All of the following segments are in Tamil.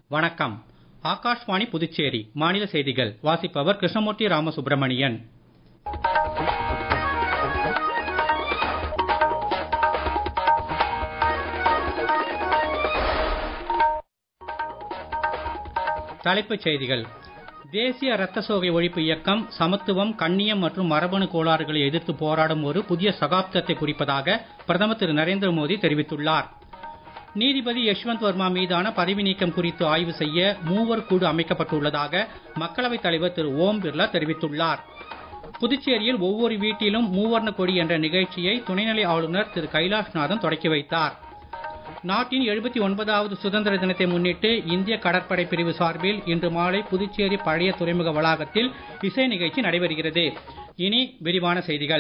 வணக்கம் ஆகாஷ்வாணி புதுச்சேரி மாநில செய்திகள் வாசிப்பவர் கிருஷ்ணமூர்த்தி ராமசுப்ரமணியன் தலைப்புச் செய்திகள் தேசிய ரத்த சோகை ஒழிப்பு இயக்கம் சமத்துவம் கண்ணியம் மற்றும் மரபணு கோளாறுகளை எதிர்த்து போராடும் ஒரு புதிய சகாப்தத்தை குறிப்பதாக பிரதமர் திரு நரேந்திர மோடி தெரிவித்துள்ளார் நீதிபதி யஷ்வந்த் வர்மா மீதான பதவி நீக்கம் குறித்து ஆய்வு செய்ய மூவர் குழு அமைக்கப்பட்டுள்ளதாக மக்களவைத் தலைவர் திரு ஓம் பிர்லா தெரிவித்துள்ளார் புதுச்சேரியில் ஒவ்வொரு வீட்டிலும் மூவர்ண கொடி என்ற நிகழ்ச்சியை துணைநிலை ஆளுநர் திரு கைலாஷ்நாதன் தொடக்கி வைத்தார் நாட்டின் 79வது சுதந்திர தினத்தை முன்னிட்டு இந்திய கடற்படை பிரிவு சார்பில் இன்று மாலை புதுச்சேரி பழைய துறைமுக வளாகத்தில் இசை நிகழ்ச்சி நடைபெறுகிறது இனி விரிவான செய்திகள்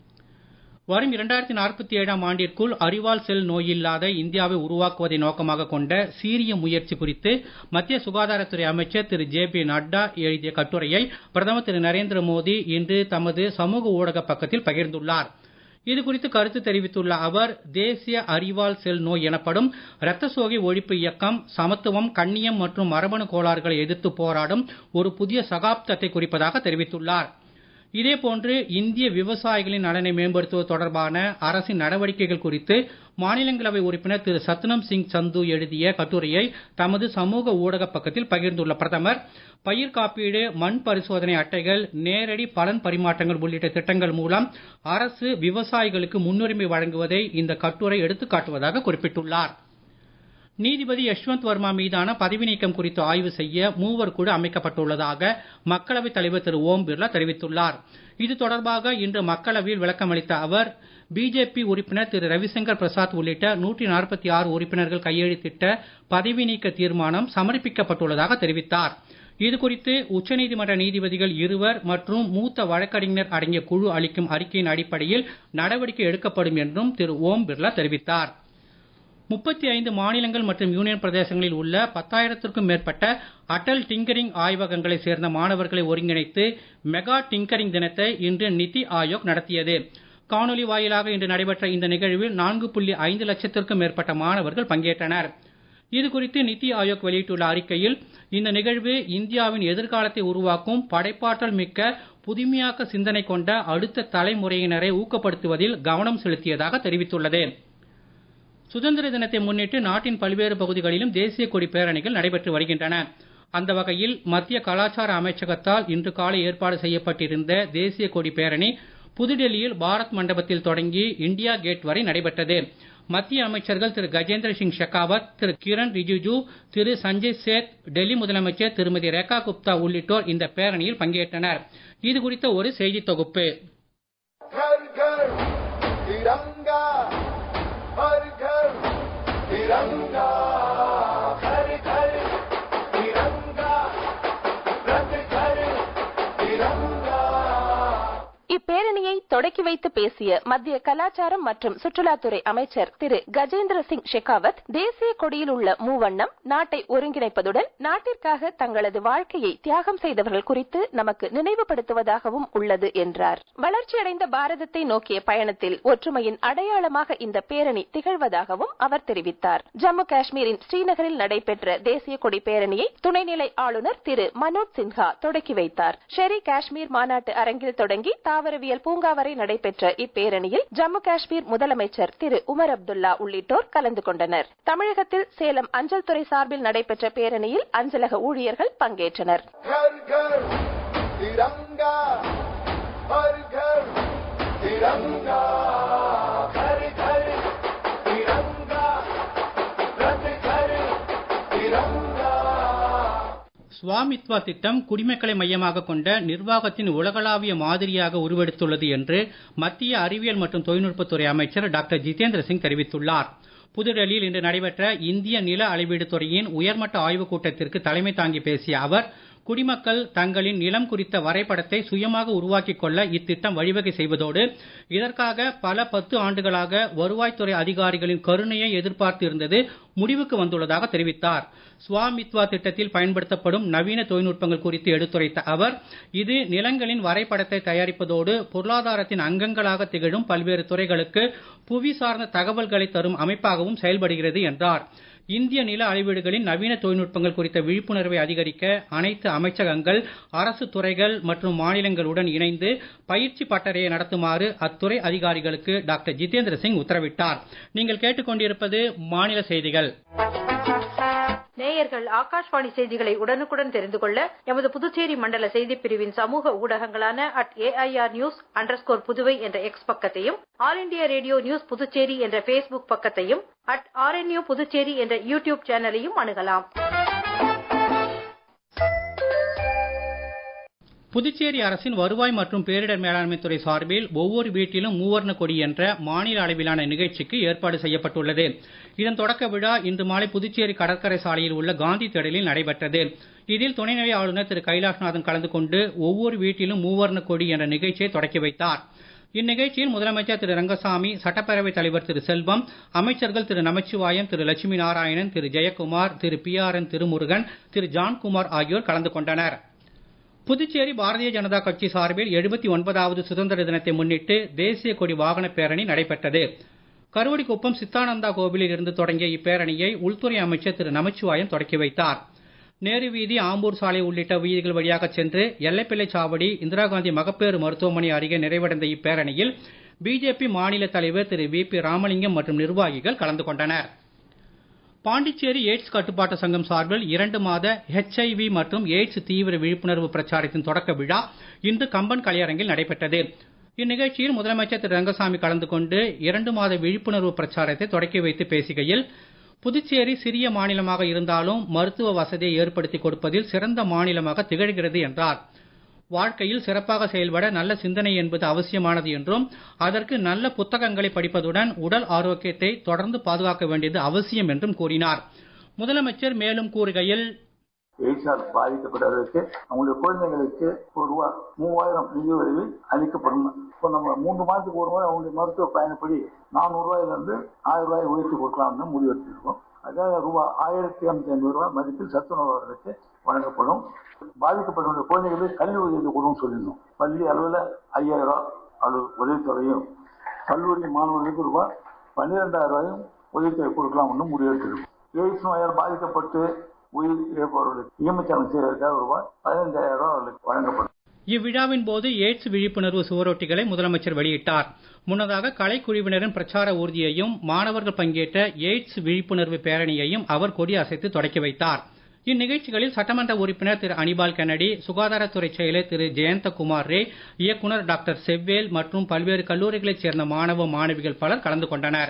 வரும் 2047ஆம் ஆண்டிற்குள் அறிவால் செல் நோயில்லாத இந்தியாவை உருவாக்குவதை நோக்கமாக கொண்ட சீரிய முயற்சி குறித்து மத்திய சுகாதாரத்துறை அமைச்சர் திரு ஜே பி நட்டா எழுதிய கட்டுரையை பிரதமர் திரு நரேந்திர மோடி இன்று தமது சமூக ஊடக பக்கத்தில் பகிர்ந்துள்ளார் இது குறித்து கருத்து தெரிவித்துள்ள அவர் தேசிய அறிவால் செல் நோய் எனப்படும் இரத்த சோகை ஒழிப்பு இயக்கம் சமத்துவம் கண்ணியம் மற்றும் மரபணு கோளாறுகளை எதிர்த்து போராடும் ஒரு புதிய சகாப்தத்தை குறிப்பதாக தெரிவித்துள்ளார் இதேபோன்று இந்திய விவசாயிகளின் நலனை மேம்படுத்துவது தொடர்பான அரசின் நடவடிக்கைகள் குறித்து மாநிலங்களவை உறுப்பினர் திரு சத்னம் சிங் சந்து எழுதிய கட்டுரையை தமது சமூக ஊடக பக்கத்தில் பகிர்ந்துள்ள பிரதமர் பயிர் காப்பீடு மண் பரிசோதனை அட்டைகள் நேரடி பலன் பரிமாற்றங்கள் உள்ளிட்ட திட்டங்கள் மூலம் அரசு விவசாயிகளுக்கு முன்னுரிமை வழங்குவதை இந்த கட்டுரை எடுத்துக் காட்டுவதாக குறிப்பிட்டுள்ளார் நீதிபதி யஷ்வந்த் வர்மா மீதான பதவி நீக்கம் குறித்து ஆய்வு செய்ய மூவர் குழு அமைக்கப்பட்டுள்ளதாக மக்களவைத் தலைவர் திரு ஓம் பிர்லா தெரிவித்துள்ளார் இது தொடர்பாக இன்று மக்களவையில் விளக்கமளித்த அவர் பிஜேபி உறுப்பினர் திரு ரவிசங்கர் பிரசாத் உள்ளிட்ட 146 உறுப்பினர்கள் கையெழுத்திட்ட பதவி நீக்க தீர்மானம் சமர்ப்பிக்கப்பட்டுள்ளதாக தெரிவித்தார் இது குறித்து உச்சநீதிமன்ற நீதிபதிகள் இருவர் மற்றும் மூத்த வழக்கறிஞர் அடங்கிய குழு அளிக்கும் அறிக்கையின் அடிப்படையில் நடவடிக்கை எடுக்கப்படும் என்றும் திரு ஓம் பிர்லா தெரிவித்தார் 35 மாநிலங்கள் மற்றும் யூனியன் பிரதேசங்களில் உள்ள பத்தாயிரத்திற்கும் மேற்பட்ட அடல் டிங்கரிங் ஆய்வகங்களைச் சேர்ந்த மாணவர்களை ஒருங்கிணைத்து மெகா டிங்கரிங் தினத்தை இன்று நிதி ஆயோக் நடத்தியது காணொலி வாயிலாக இன்று நடைபெற்ற இந்த நிகழ்வில் நான்கு புள்ளி ஐந்து லட்சத்திற்கும் மேற்பட்ட மாணவர்கள் பங்கேற்றனர் இது குறித்து நிதி ஆயோக் வெளியிட்டுள்ள அறிக்கையில் இந்த நிகழ்வு இந்தியாவின் எதிர்காலத்தை உருவாக்கும் படைப்பாற்றல் மிக்க புதுமையாக்க சிந்தனை கொண்ட அடுத்த தலைமுறையினரை ஊக்கப்படுத்துவதில் கவனம் செலுத்தியதாக தெரிவித்துள்ளது சுதந்திர தினத்தை முன்னிட்டு நாட்டின் பல்வேறு பகுதிகளிலும் தேசிய கொடி பேரணிகள் நடைபெற்று வருகின்றன அந்த வகையில் மத்திய கலாச்சார அமைச்சகத்தால் இன்று காலை ஏற்பாடு செய்யப்பட்டிருந்த தேசிய கொடி பேரணி புதுடெல்லியில் பாரத் மண்டபத்தில் தொடங்கி இந்தியா கேட் வரை நடைபெற்றது மத்திய அமைச்சர்கள் திரு கஜேந்திர சிங் ஷெகாவத் திரு கிரண் ரிஜிஜு திரு சஞ்சய் சேத் டெல்லி முதலமைச்சர் திருமதி ரேகா குப்தா உள்ளிட்டோர் இந்த பேரணியில் பங்கேற்றனர் இது குறித்த ஒரு செய்தி தொகுப்பு घर घर तिरंगा हर घर तिरंगा घर घर तिरंगा रथ घर तिरंगा இப்பேரணியை தொடக்கி வைத்து பேசிய மத்திய கலாச்சாரம் மற்றும் சுற்றுலாத்துறை அமைச்சர் திரு கஜேந்திர சிங் ஷெகாவத் தேசிய கொடியில் உள்ள மூவண்ணம் நாட்டை ஒருங்கிணைப்பதுடன் நாட்டிற்காக தங்களது வாழ்க்கையை தியாகம் செய்தவர்கள் குறித்து நமக்கு நினைவுபடுத்துவதாகவும் உள்ளது என்றார் வளர்ச்சியடைந்த பாரதத்தை நோக்கிய பயணத்தில் ஒற்றுமையின் அடையாளமாக இந்த பேரணி திகழ்வதாகவும் அவர் தெரிவித்தார் ஜம்மு காஷ்மீரின் ஸ்ரீநகரில் நடைபெற்ற தேசிய கொடி பேரணியை துணைநிலை ஆளுநர் திரு மனோஜ் சின்ஹா தொடக்கி வைத்தார் ஷெரி காஷ்மீர் மாநாட்டு அரங்கில் தொடங்கி தாவரவியல் பூங்கா வரை நடைபெற்ற இப்பேரணியில் ஜம்மு காஷ்மீர் முதலமைச்சர் திரு உமர் அப்துல்லா உள்ளிட்டோர் கலந்து கொண்டனர் தமிழகத்தில் சேலம் அஞ்சல் துறை சார்பில் நடைபெற்ற பேரணியில் அஞ்சலக ஊழியர்கள் பங்கேற்றனர் घर घर तिरंगा हर घर तिरंगा घर घर तिरंगा रथ घर तिरंगा சுவாமித்வா திட்டம் குடிமக்களை மையமாக கொண்ட நிர்வாகத்தின் உலகளாவிய மாதிரியாக உருவெடுத்துள்ளது என்று மத்திய அறிவியல் மற்றும் தொழில்நுட்பத்துறை அமைச்சர் டாக்டர் ஜிதேந்திர சிங் தெரிவித்துள்ளார் புதுடெல்லியில் இன்று நடைபெற்ற இந்திய நில அளவீடு துறையின் உயர்மட்ட ஆய்வுக் கூட்டத்திற்கு தலைமை தாங்கி பேசிய அவர் குடிமக்கள் தங்களின் நிலம் குறித்த வரைபடத்தை சுயமாக உருவாக்கிக் கொள்ள இத்திட்டம் வழிவகை செய்வதோடு இதற்காக பல பத்து ஆண்டுகளாக வருவாய்த்துறை அதிகாரிகளின் கருணையை எதிர்பார்த்து இருந்தது முடிவுக்கு வந்துள்ளதாக தெரிவித்தார் ஸ்வாமித்வா திட்டத்தில் பயன்படுத்தப்படும் நவீன தொழில்நுட்பங்கள் குறித்து எடுத்துரைத்த அவர் இது நிலங்களின் வரைபடத்தை தயாரிப்பதோடு பொருளாதாரத்தின் அங்கங்களாக திகழும் பல்வேறு துறைகளுக்கு புவி சார்ந்த தகவல்களை தரும் அமைப்பாகவும் செயல்படுகிறது என்றார் இந்திய நில அளவீடுகளின் நவீன தொழில்நுட்பங்கள் குறித்த விழிப்புணர்வை அதிகரிக்க அனைத்து அமைச்சகங்கள் அரசு துறைகள் மற்றும் மாநிலங்களுடன் இணைந்து பயிற்சி பட்டறையை நடத்துமாறு அத்துறை அதிகாரிகளுக்கு டாக்டர் ஜிதேந்திர சிங் உத்தரவிட்டார் நீங்கள் கேட்டுக்கொண்டிருப்பது மாநில செய்திகள் நேயர்கள் ஆகாஷ்வாணி செய்திகளை உடனுக்குடன் தெரிந்து கொள்ள எமது புதுச்சேரி மண்டல செய்திப் பிரிவின் சமூக ஊடகங்களான at AIR news underscore Puduvai என்ற எக்ஸ் பக்கத்தையும் all India radio news Puducherry என்ற ஃபேஸ்புக் பக்கத்தையும் அட் ஆர்என்யூ புதுச்சேரி என்ற யூடியூப் சேனலையும் அணுகலாம் புதுச்சேரி அரசின் வருவாய் மற்றும் பேரிடர் மேலாண்மை துறை சார்பில் ஒவ்வொரு வீட்டிலும் மூவர்ண கொடி என்ற மாநில அளவிலான நிகழ்ச்சிக்கு ஏற்பாடு செய்யப்பட்டுள்ளது இதன் தொடக்க விழா இன்று மாலை புதுச்சேரி கடற்கரை சாலையில் உள்ள காந்தி திடலில் நடைபெற்றது இதில் துணைநிலை ஆளுநர் திரு கைலாஷ்நாதன் கலந்து கொண்டு ஒவ்வொரு வீட்டிலும் மூவர்ண கொடி என்ற நிகழ்ச்சியை தொடக்கி வைத்தார் இந்நிகழ்ச்சியில் முதலமைச்சர் திரு ரங்கசாமி சட்டப்பேரவைத் தலைவர் திரு செல்வம் அமைச்சர்கள் திரு நமச்சிவாயம் திரு லட்சுமி நாராயணன் திரு ஜெயக்குமார் திரு பி ஆர் என் திருமுருகன் திரு ஜான்குமார் ஆகியோர் கலந்து கொண்டனர் புதுச்சேரி பாரதிய ஜனதா கட்சி சார்பில் எழுபத்தி ஒன்பதாவது சுதந்திர தினத்தை முன்னிட்டு தேசிய கொடி வாகன பேரணி நடைபெற்றது கருவடிக்குப்பம் சித்தானந்தா கோவிலில் இருந்து தொடங்கிய இப்பேரணியை உள்துறை அமைச்சர் திரு நமச்சிவாயம் தொடக்கி வைத்தார் நேரு வீதி ஆம்பூர் சாலை உள்ளிட்ட வீதிகள் வழியாக சென்று எல்லைப்பிள்ளை சாவடி இந்திரா காந்தி மகப்பேறு மருத்துவமனை அருகே நிறைவடைந்த இப்பேரணியில் பிஜேபி மாநில தலைவர் திரு வி பி ராமலிங்கம் மற்றும் நிர்வாகிகள் கலந்து கொண்டனர் பாண்டிச்சேரி எய்ட்ஸ் கட்டுப்பாட்டு சங்கம் சார்பில் இரண்டு மாத ஹெச்ஐவி மற்றும் எய்ட்ஸ் தீவிர விழிப்புணர்வு பிரச்சாரத்தின் தொடக்க விழா இன்று கம்பன் கலையரங்கில் நடைபெற்றது இந்நிகழ்ச்சியில் முதலமைச்சர் திரு ரங்கசாமி கலந்து கொண்டு இரண்டு மாத விழிப்புணர்வு பிரச்சாரத்தை தொடக்கி வைத்து பேசுகையில் புதுச்சேரி சிறிய மாநிலமாக இருந்தாலும் மருத்துவ வசதியை ஏற்படுத்தி கொடுப்பதில் சிறந்த மாநிலமாக திகழ்கிறது என்றார் வாழ்க்கையில் சிறப்பாக செயல்பட நல்ல சிந்தனை என்பது அவசியமானது என்றும் அதற்கு நல்ல புத்தகங்களை படிப்பதுடன் உடல் ஆரோக்கியத்தை தொடர்ந்து பாதுகாக்க வேண்டியது அவசியம் என்றும் கூறினார் முதலமைச்சர் மேலும் கூறுகையில் எய்ட்ஸால் பாதிக்கப்பட்டவர்களுக்கு அவங்களுடைய குழந்தைகளுக்கு ஒரு ரூபா மூவாயிரம் நிதி உதவி அளிக்கப்படும் இப்போ நம்ம மூன்று மாதத்துக்கு ஒரு முறை அவங்களுடைய மருத்துவ பயணப்படி நானூறு ரூபாயிலிருந்து ஆயிரம் ரூபாய் உயர்த்தி கொடுக்கலாம்னு முடிவெடுத்திருக்கோம் அதாவது ரூபாய் ஆயிரத்தி ஐநூத்தி ஐம்பது ரூபாய் மதிப்பில் சத்துணவு அவர்களுக்கு வழங்கப்படும் பாதிக்கப்பட்ட குழந்தைகளுக்கு கல்வி உதவி கொடுன்னு சொல்லியிருந்தோம் பள்ளி அளவில் ஐயாயிரம் ரூபாய் அளவு உதவித்தொகையும் கல்லூரி மாணவர்களுக்கு ரூபாய் பன்னிரெண்டாயிரம் ரூபாயும் உதவித்தொகை கொடுக்கலாம்னு முடிவெடுத்திருக்கோம் எய்ட்ஸ் நோயால் பாதிக்கப்பட்டு உயிர் இழப்பவர்களுக்கு ஈமச்சாரம் செய்வதற்காக ரூபாய் பதினைந்தாயிரம் ரூபாய் அவர்களுக்கு வழங்கப்படும் இவ்விழாவின் போது எய்ட்ஸ் விழிப்புணர்வு சுவரொட்டிகளை முதலமைச்சர் வெளியிட்டார் முன்னதாக கலைக்குழுவினரின் பிரச்சார ஊர்தியையும் மாணவர்கள் பங்கேற்ற எய்ட்ஸ் விழிப்புணர்வு பேரணியையும் அவர் கொடி அசைத்து தொடக்கி வைத்தார் இந்நிகழ்ச்சிகளில் சட்டமன்ற உறுப்பினர் திரு அனிபால் கென்னடி சுகாதாரத்துறை செயலர் திரு ஜெயந்தகுமார் ரே இயக்குனர் டாக்டர் செவ்வேல் மற்றும் பல்வேறு கல்லூரிகளைச் சேர்ந்த மாணவ மாணவிகள் பலர் கலந்து கொண்டனர்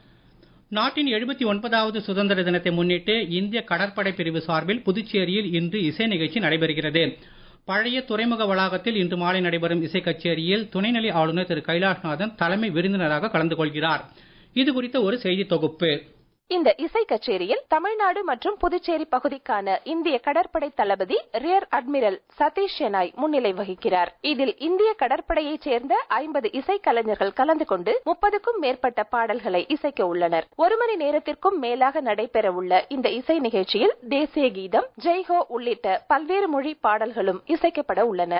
நாட்டின் எழுபத்தி ஒன்பதாவது சுதந்திர தினத்தை முன்னிட்டு இந்திய கடற்படை பிரிவு சார்பில் புதுச்சேரியில் இன்று இசை நிகழ்ச்சி நடைபெறுகிறது பழைய துறைமுக வளாகத்தில் இன்று மாலை நடைபெறும் இசை கச்சேரியில் துணைநிலை ஆளுநர் திரு கைலாஷ்நாதன் தலைமை விருந்தினராக கலந்து கொள்கிறார் இது குறித்த ஒரு செய்தி தொகுப்பு இந்த இசை கச்சேரியில் தமிழ்நாடு மற்றும் புதுச்சேரி பகுதிக்கான இந்திய கடற்படை தளபதி ரியர் அட்மிரல் சதீஷ் செனாய் முன்னிலை வகிக்கிறார் இதில் இந்திய கடற்படையைச் சேர்ந்த ஐம்பது இசைக்கலைஞர்கள் கலந்து கொண்டு முப்பதுக்கும் மேற்பட்ட பாடல்களை இசைக்க உள்ளனர் ஒரு மணி நேரத்திற்கும் மேலாக நடைபெற உள்ள இந்த இசை நிகழ்ச்சியில் தேசிய கீதம் ஜெய்ஹோ உள்ளிட்ட பல்வேறு மொழி பாடல்களும் இசைக்கப்பட உள்ளன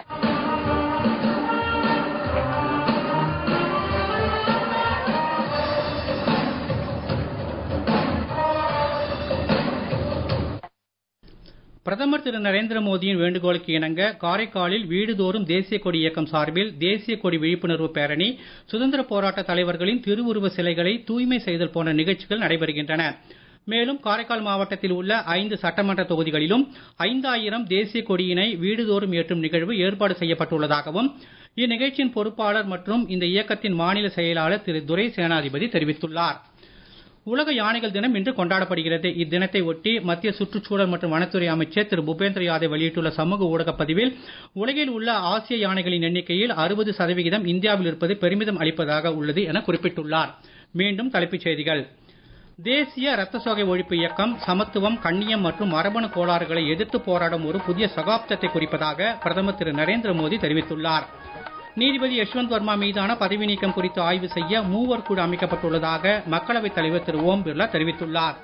பிரதமர் திரு நரேந்திர மோடியின் வேண்டுகோளுக்கு இணங்க காரைக்காலில் வீடுதோறும் தேசிய கொடி இயக்கம் சார்பில் தேசிய கொடி விழிப்புணர்வு பேரணி சுதந்திர போராட்ட தலைவர்களின் திருவுருவ சிலைகளை தூய்மை செய்தல் போன்ற நிகழ்ச்சிகள் நடைபெறுகின்றன மேலும் காரைக்கால் மாவட்டத்தில் உள்ள ஐந்து சட்டமன்ற தொகுதிகளிலும் ஐந்தாயிரம் தேசிய கொடியினை வீடுதோறும் ஏற்றும் நிகழ்வு ஏற்பாடு செய்யப்பட்டுள்ளதாகவும் இந்நிகழ்ச்சியின் பொறுப்பாளர் மற்றும் இந்த இயக்கத்தின் மாநில செயலாளர் திரு துரை சேனாதிபதி தெரிவித்துள்ளார் உலக யானைகள் தினம் இன்று கொண்டாடப்படுகிறது இத்தினத்தை ஒட்டி மத்திய சுற்றுச்சூழல் மற்றும் வனத்துறை அமைச்சர் திரு பூபேந்திர யாதவ் வெளியிட்டுள்ள சமூக ஊடகப் பதிவில் உலகில் உள்ள ஆசிய யானைகளின் எண்ணிக்கையில் அறுபது சதவிகிதம் இந்தியாவில் இருப்பது பெருமிதம் அளிப்பதாக உள்ளது என குறிப்பிட்டுள்ளார் மீண்டும் தலைப்புச் செய்திகள் தேசிய ரத்த சோகை ஒழிப்பு இயக்கம் சமத்துவம் கண்ணியம் மற்றும் மரபணு கோளாறுகளை எதிர்த்து போராடும் ஒரு புதிய சகாப்தத்தை குறிப்பதாக பிரதமர் திரு நரேந்திர மோடி தெரிவித்துள்ளார் நீதிபதி யஷ்வந்த் வர்மா மீதான பதவி நீக்கம் குறித்து ஆய்வு செய்ய மூவர் குழு அமைக்கப்பட்டுள்ளதாக மக்களவைத் தலைவர் திரு ஓம் பிர்லா தெரிவித்துள்ளார்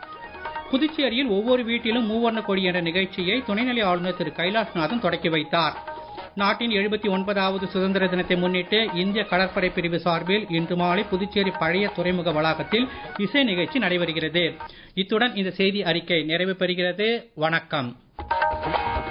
புதுச்சேரியில் ஒவ்வொரு வீட்டிலும் மூவர்ண கொடி என்ற நிகழ்ச்சியை துணைநிலை ஆளுநர் திரு கைலாஷ்நாதன் தொடக்கி வைத்தார் நாட்டின் எழுபத்தி ஒன்பதாவது சுதந்திர தினத்தை முன்னிட்டு இந்திய கடற்படை பிரிவு சார்பில் இன்று மாலை புதுச்சேரி பழைய துறைமுக வளாகத்தில் இசை நிகழ்ச்சி நடைபெறுகிறது இத்துடன் இந்த செய்தி அறிக்கை நிறைவு பெறுகிறது வணக்கம்